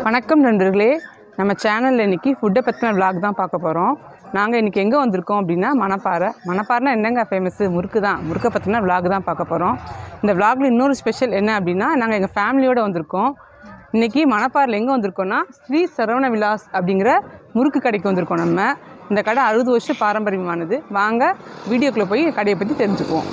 வணக்கம் நண்பர்களே நம்ம சேனலில் இன்றைக்கி ஃபுட்டை பற்றின vlog தான் பார்க்க போகிறோம் நாங்கள் இன்றைக்கி எங்கே வந்திருக்கோம் அப்படின்னா மணப்பாறை மணப்பாறைனா என்னங்க ஃபேமஸ்ஸு முறுக்கு தான் முறுக்கை பற்றின vlog தான் பார்க்க போகிறோம் இந்த vlogல இன்னொரு ஸ்பெஷல் என்ன அப்படின்னா நாங்கள் எங்கள் ஃபேமிலியோடு வந்திருக்கோம் இன்றைக்கி மணப்பாறையில் எங்கே வந்திருக்கோம்னா ஸ்ரீ சரவண விலாஸ் அப்படிங்கிற முறுக்கு கடைக்கு வந்திருக்கோம் நம்ம இந்த கடை அறுபது வருஷம் பாரம்பரியமானது வாங்க வீடியோக்குள்ளே போய் கடையை பற்றி தெரிஞ்சுக்குவோம்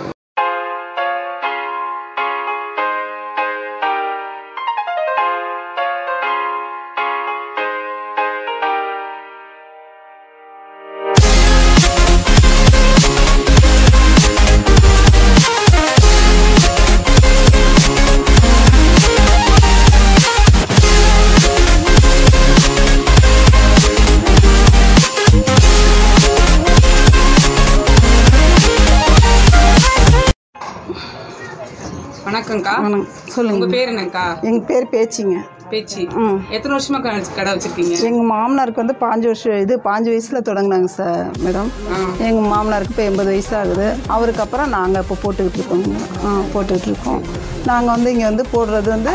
வணக்கம்க்கா சொல்லுங்க உங்கள் பேர் என்னக்கா எங்கள் பேர் பேச்சிங்க பேச்சு ம் எத்தனை வருஷமா கடை கடை வச்சிருக்கீங்க எங்கள் மாமனாருக்கு வந்து பாஞ்சு வருஷம் இது பாஞ்சு வயசில் தொடங்கினாங்க சார் மேடம் ஆ. எங்கள் மாமனாருக்கு இப்போ எண்பது வயசு ஆகுது அவருக்கு அப்புறம் நாங்கள் இப்போ போட்டுக்கிட்டு இருக்கோங்க ஆ போட்டுக்கிட்டு இருக்கோம் நாங்கள் வந்து இங்கே வந்து போடுறது வந்து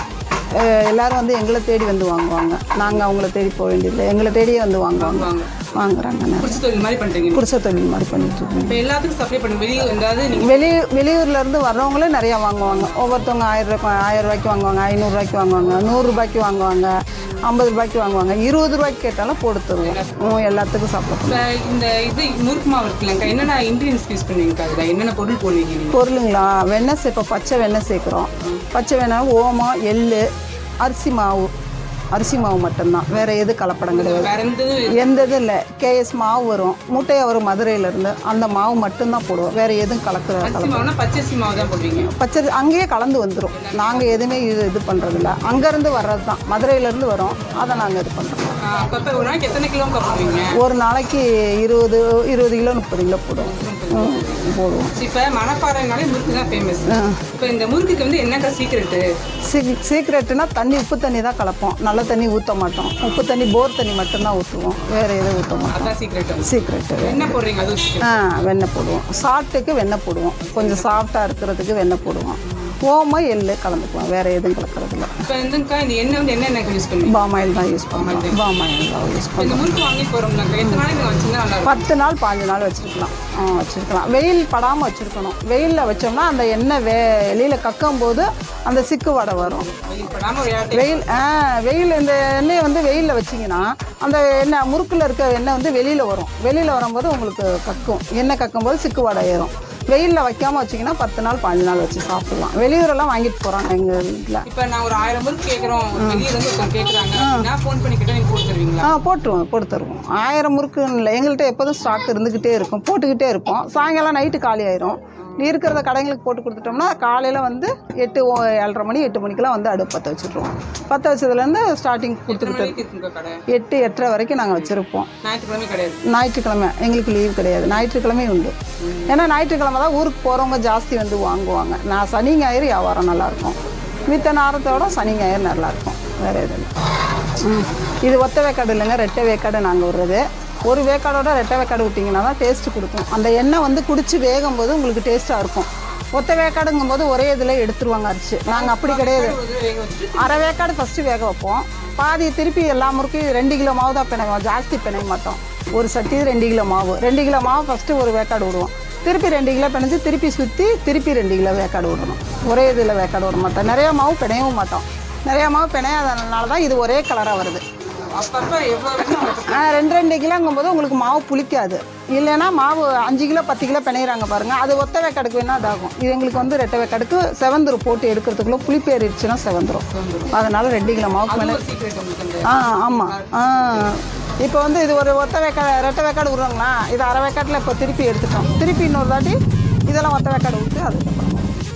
அஹ், எல்லாரும் வந்து எங்களை தேடி வந்து வாங்குவாங்க நாங்கள் அவங்கள தேடி போக வேண்டியதில்லை எங்களை தேடியே வந்து வாங்குவாங்க வாங்க வாங்குறாங்க நிறைய குடிசை தொழில் மாதிரி பண்ணுறீங்க குடிசை தொழில் மாதிரி பண்ணிட்டு இருக்கோம் இப்போ எல்லாத்துக்கும் சப்ளை பண்ணி வெளியே எங்காவது நீங்கள் வெளி வெளியூர்லேருந்து வர்றவங்களே நிறையா வாங்குவாங்க ஒவ்வொருத்தவங்க ஆயிரம் ரூபாய் ஆயிரம் ரூபாய்க்கு வாங்குவாங்க ஐநூறுரூவாய்க்கு வாங்குவாங்க நூறுரூபாய்க்கு வாங்குவாங்க ஐம்பது ரூபாய்க்கு வாங்குவாங்க இருபது ரூபாய்க்கு கேட்டாலும் போட்டு தருவோம் ம், எல்லாத்துக்கும் சாப்பிட இப்போ இந்த இது முறுக்கு மாவு இருக்குல்லங்க என்னென்ன இன்க்ரீடியன்ஸ் யூஸ் பண்ணுவீங்க அதில் என்னென்ன பொருள் போடுவீங்க நீங்கள் பொருளுங்களா வெண்ணெய் சேர்ப்போம் பச்சை வெண்ணெய் சேர்க்குறோம் பச்சை வெண்ணெய் ஓமம் எள்ளு அரிசி மாவு அரிசி மாவு மட்டும்தான் வேற எது கலப்படம் கிடையாது வேற எந்த இது எந்த இதுவும் இல்லை கேஎஸ் மாவு வரும் மூட்டையாக வரும் மதுரையிலேருந்து அந்த மாவு மட்டும்தான் போடுவோம் வேற எதுவும் கலக்கிற அரிசி மாவுனா பச்சரிசி மாவு தான் போடுவீங்க பச்சை அங்கேயே கலந்து வந்துடும் நாங்கள் எதுவுமே இது இது பண்ணுறதில்ல அங்கேருந்து வர்றது தான் மதுரையிலேருந்து வரோம் அதை நாங்கள் இது பண்ணுறோம் அப்போ இப்போ ஒரு நாளைக்கு எத்தனை கிலோ போடுவீங்க ஒரு நாளைக்கு இருபது இருபது கிலோ முப்பது கிலோ போடுவோம் ம், போடுவோம் இப்போ மணப்பாறைனாலே முறுக்கு தான் ஃபேமஸ் இப்போ இந்த முறுக்குக்கு வந்து என்னக்கா சீக்ரெட்டு சீ சீக்ரெட்டுனா தண்ணி உப்பு தண்ணி தான் கலப்போம் நல்ல தண்ணி ஊற்ற மாட்டோம் உப்பு தண்ணி போர் தண்ணி மட்டும்தான் ஊற்றுவோம் வேறு எதுவும் ஊற்ற மாட்டோம் அதான் சீக்ரெட் சீக்ரெட்டு என்ன போடுறீங்க அது secret. ஆ வெண்ணெய் போடுவோம் சாப்பிட்டுக்கு வெண்ணெய் போடுவோம் கொஞ்சம் சாஃப்டாக இருக்கிறதுக்கு வெண்ணெய் போடுவோம் ஓமம் எள்ளு கலந்துக்குவோம் வேறு எதுவும் கலக்கிறதில்ல இப்போ வந்துங்கக்கா இந்த எண்ணெய் வந்து என்ன எண்ணெய் யூஸ் பண்ணுவீங்க பாமாயில் தான் யூஸ் பண்ணுவோம் பாமாயில் தான் யூஸ் இப்போ இந்த முறுக்கு வாங்கி போகிறோம்னாக்கா எத்தனை நாளைக்கு வச்சுருந்தா நல்லா இருக்கும் பத்து நாள் பாஞ்சு நாள் வச்சுருக்கலாம் ஆ வச்சுருக்கலாம் வெயில் படாமல் வச்சுருக்கணும் வெயிலில் வச்சோம்னா அந்த எண்ணெய் வே வெளியில் கக்கும் போது அந்த சிக்கு வடை வரும் வெயில் படாமல் விளையாட்டு வெயில் ஆ வெயில் இந்த எண்ணெயை வந்து வெயிலில் வச்சிங்கன்னா அந்த எண்ணெய் முறுக்கில் இருக்க எண்ணெய் வந்து வெளியில் வரும் வெளியில் வரும்போது உங்களுக்கு கக்கும் எண்ணெய் கக்கும் போது சிக்கு வடை ஏறும் வெயிலில் வைக்காமல் வச்சிங்கன்னா பத்து நாள் பாஞ்சு நாள் வச்சு சாப்பிடலாம் வெளியூரெல்லாம் வாங்கிட்டு போகிறாங்க எங்கள் வீட்டில் இப்போ நான் ஒரு ஆயிரம் முறுக்கு கேட்குறோம் ஒரு வெளியே இருந்து ஒருத்தர் கேட்குறாங்க அப்படின்னா ஃபோன் பண்ணி கேட்டால் நீங்கள் போட்டு தருவீங்களா ஆ போட்டுருவோம் போட்டு தருவோம் ஆயிரம் முறுக்குன்னு இல்லை எங்கள்கிட்ட எப்போதும் ஸ்டாக் இருந்துக்கிட்டே இருக்கும் போட்டுக்கிட்டே இருப்போம் சாயங்காலம் நைட்டு காலி ஆயிரும் இருக்கிறத கடைங்களுக்கு போட்டு கொடுத்துட்டோம்னா காலையில் வந்து எட்டு ஓ- ஏழரை மணி எட்டு மணிக்கெல்லாம் வந்து அடுப்பு பற்ற வச்சுட்ருவோம் பற்ற வச்சதுலேருந்து ஸ்டார்டிங் கொடுத்துக்கிட்டு மணிக்கு இருக்குங்க கடை எட்டு எட்டரை வரைக்கும் நாங்கள் வச்சுருப்போம் ஞாயிற்றுக்கிழமை கிடையாது ஞாயிற்றுக்கிழமை எங்களுக்கு லீவ் கிடையாது ஞாயிற்றுக்கிழமை உண்டு ஏன்னா ஞாயிற்றுக்கிழமை தான் ஊருக்கு போகிறவங்க ஜாஸ்தி வந்து வாங்குவாங்க நான் சனி ஞாயிறு வியாபாரம் நல்லாயிருக்கும் மித்த நேரத்தோட சனி ஞாயிறு நல்லாயிருக்கும் வேறு எதுவும் இல்லை. ம் இது ஒத்த வேக்காடு இல்லைங்க ரெட்டை வேக்காடு நாங்கள் விடுறது ஒரு வேக்காடோட ரெட்டை வேக்காடு விட்டிங்கன்னா தான் டேஸ்ட்டு கொடுக்கும் அந்த எண்ணெய் வந்து குடிச்சு வேகும் போது உங்களுக்கு டேஸ்ட்டாக இருக்கும் ஒத்த வேக்காடுங்கும் போது ஒரே இதில் எடுத்துருவாங்க அரிச்சு நாங்கள் அப்படி கிடையாது ஒரு தடவை வேக வச்சுட்டு அரை வேக்காடு ஃபஸ்ட்டு வேக வைப்போம் பாதி திருப்பி எல்லா முறுக்கும் ரெண்டு கிலோ மாவு தான் பிணைவோம் ஜாஸ்தி பிணைய மாட்டோம் ஒரு சட்டி ரெண்டு கிலோ மாவு ரெண்டு கிலோ மாவு ஃபஸ்ட்டு ஒரு வேக்காடு விடுவோம் திருப்பி ரெண்டு கிலோ பிணைஞ்சு திருப்பி சுற்றி திருப்பி ரெண்டு கிலோ வேக்காடு விடணும் ஒரே இதில் வேக்காடு விட மாட்டோம் நிறையா மாவு பிணையவும் மாட்டோம் நிறையா மாவு பிணையாதனால தான் இது ஒரே கலராக வருது அப்பப்போ எவ்வளோ வேணும் அவ்வளோ ஆ, ரெண்டு ரெண்டு கிலோங்கும் போது உங்களுக்கு மாவு புளிக்காது இல்லைன்னா மாவு அஞ்சு கிலோ பத்து கிலோ பிணையிறாங்க பாருங்கள் அது ஒத்த வேக்காடுக்கு வேணால் இதாகும் இது எங்களுக்கு வந்து ரெட்டை வேக்காடுக்கு செவந்துரும் போட்டு எடுக்கிறதுக்குள்ளே புளிப்பு ஏறிடுச்சுன்னா செவந்துரும் அதனால ரெண்டு கிலோ மாவுக்கு மேலே ஒரு சீக்ரெட் உங்களுக்கு அந்த ஆ ஆமாம் ஆ இப்போ வந்து இது ஒரு ஒத்த வேக்காடு ரெட்டை வேக்காடு விட்றோங்களா இது அரை வேக்காட்டில் இப்போ திருப்பி எடுத்துட்டோம் திருப்பி இன்னொரு தாட்டி இதெல்லாம் ஒத்த வேக்காடு விட்டு அதுக்கப்புறம்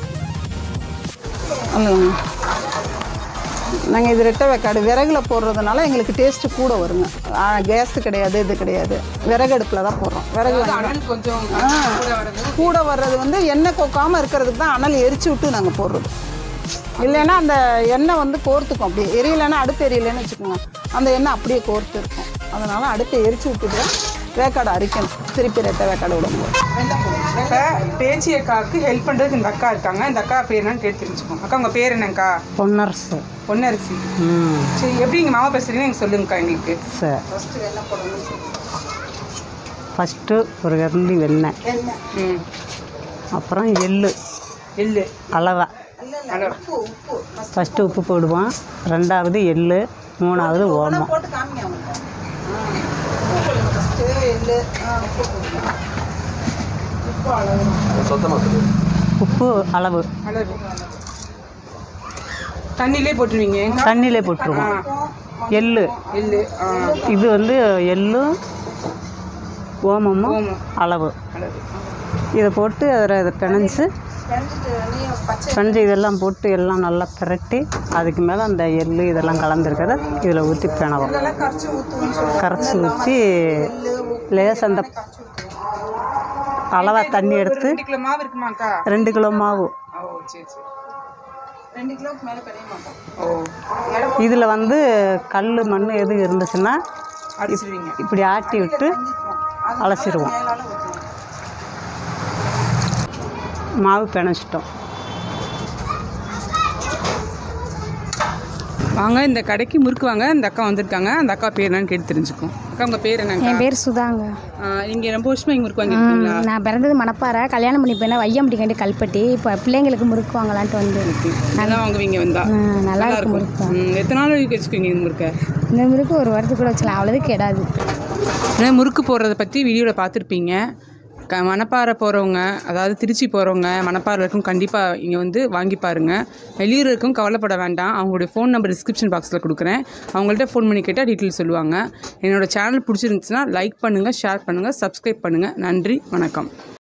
அல்லங்க நாங்கள் இது ரெட்டை வேக்காடு விறகுல போடுறதுனால எங்களுக்கு டேஸ்ட்டு கூட வருங்க கேஸு கிடையாது இது கிடையாது விறகு அடுப்பில் தான் போடுறோம் விறகு வாங்கி அனல் கொஞ்சம் கூட வரது கூட வர்றது வந்து எண்ணெய் கொக்காமல் இருக்கிறதுக்கு தான் அனல் எரிச்சு விட்டு நாங்கள் போடுறது இல்லைன்னா அந்த எண்ணெய் வந்து கோர்த்துக்கும் அப்படியே எரியலைன்னா அடுப்பு எரியலைன்னு வச்சுக்கோங்க அந்த எண்ணெய் அப்படியே கோர்த்து இருக்கும் அதனால் அடுப்பை எரிச்சு விட்டுட்டு வேக்காடு அரிக்கணும் திருப்பி ரெட்டை வேக்காடு விடும்போது இப்போ பேச்சி அக்காவுக்கு ஹெல்ப் பண்ணுறதுக்கு இந்த அக்கா இருக்காங்க இந்த அக்கா பேர் என்னன்னு கேட்டு தெரிஞ்சுக்கோங்க அக்கா உங்கள் பேர் என்னங்கக்கா பொன்னரசு பொன்னரசி ம் சரி எப்படி எங்கள் மாமா பேசுறீங்கன்னு எனக்கு சொல்லுங்கக்கா எங்களுக்கு சரி ஃபஸ்ட்டு ஒரு இரண்டி வெண்ணெய் ம் அப்புறம் எள்ளு எள்ளு அளவா ஹலோ ஃபஸ்ட்டு உப்பு போடுவோம் ரெண்டாவது எள்ளு மூணாவது ஓமம் போட்டு காமிங்க அவங்கள்ட்ட. ஃபஸ்ட்டு எள்ளு ஆ, உப்பு போட்டுக்கலாம். உப்பு அளவு அளவு தண்ணியிலே போட்டுருவீங்க தண்ணியிலே போட்டுருவோம் எள்ளு எள்ளு ஆ இது வந்து எள்ளு ஓமமும் ஓமம் அளவு அளவு இதை போட்டு அதில் இதை பிணைஞ்சு வெந்துட்டு நீ பச்சை பிணைஞ்சு இதெல்லாம் போட்டு எல்லாம் நல்லா பிரட்டி அதுக்கு மேலே அந்த எள்ளு இதெல்லாம் கலந்துருக்கிறத இதில் ஊற்றி பிணவோம் இதெல்லாம் கரைச்சி ஊற்றுவோம் கரைச்சி ஊற்றி லேசாக அந்த அளவாக தண்ணி எடுத்து ரெண்டு கிலோ மாவு இருக்குமாக்கா ரெண்டு கிலோ மாவு ஓ சரி சரி ரெண்டு கிலோவுக்கு மேலே பெரிய மாட்டோம் ஓ இதில் வந்து கல் மண் எது இருந்துச்சுன்னா அடிச்சிருவீங்க இப்படி ஆட்டி விட்டு அலசிடுவோம் மேலால ஊற்றுவோம் மாவு பிணைச்சிட்டோம் வாங்க இந்த கடைக்கு முறுக்கு வாங்க இந்த அக்கா வந்திருக்காங்க அந்த அக்கா பேர் என்னன்னு கேட்டு தெரிஞ்சுக்கும் அக்கா உங்க பேர் என்னங்க என் பேர் சுதாங்க இங்க ரொம்ப வருஷமா இங்க முறுக்கு வாங்கிருக்கீங்களா நான் பிறந்தது மணப்பாறை கல்யாணம் பண்ணி போயினா வையம்பட்டி கண்டி கல்பட்டி இப்போ பிள்ளைங்களுக்கு முறுக்கு வாங்கலான்ட்டு வந்து நல்லா வாங்குவீங்க வந்தா ம், நல்லா இருக்கும் முறுக்கு ம், எத்தனை நாள் வரைக்கும் வச்சுக்கோங்க இந்த முறுக்கை இந்த முறுக்கு ஒரு வாரத்துக்கு கூட வச்சலாம் அவ்வளோது கெடாது ஏன்னா முறுக்கு போடுறத பற்றி வீடியோவில் பார்த்துருப்பீங்க க மணப்பாறை போகிறவங்க அதாவது திருச்சி போகிறவங்க மணப்பாறை இருக்கும் கண்டிப்பாக இங்கே வந்து வாங்கி பாருங்கள் வெளியூர் இருக்கும் கவலைப்பட வேண்டாம் அவங்களுடைய ஃபோன் நம்பர் டிஸ்கிரிப்ஷன் பாக்ஸில் கொடுக்குறேன் அவங்கள்ட்ட ஃபோன் பண்ணி கேட்டால் டீட்டெயில் சொல்லுவாங்க என்னோடய சேனல் பிடிச்சிருந்துச்சுன்னா லைக் பண்ணுங்கள் ஷேர் பண்ணுங்கள் சப்ஸ்கிரைப் பண்ணுங்கள் நன்றி வணக்கம்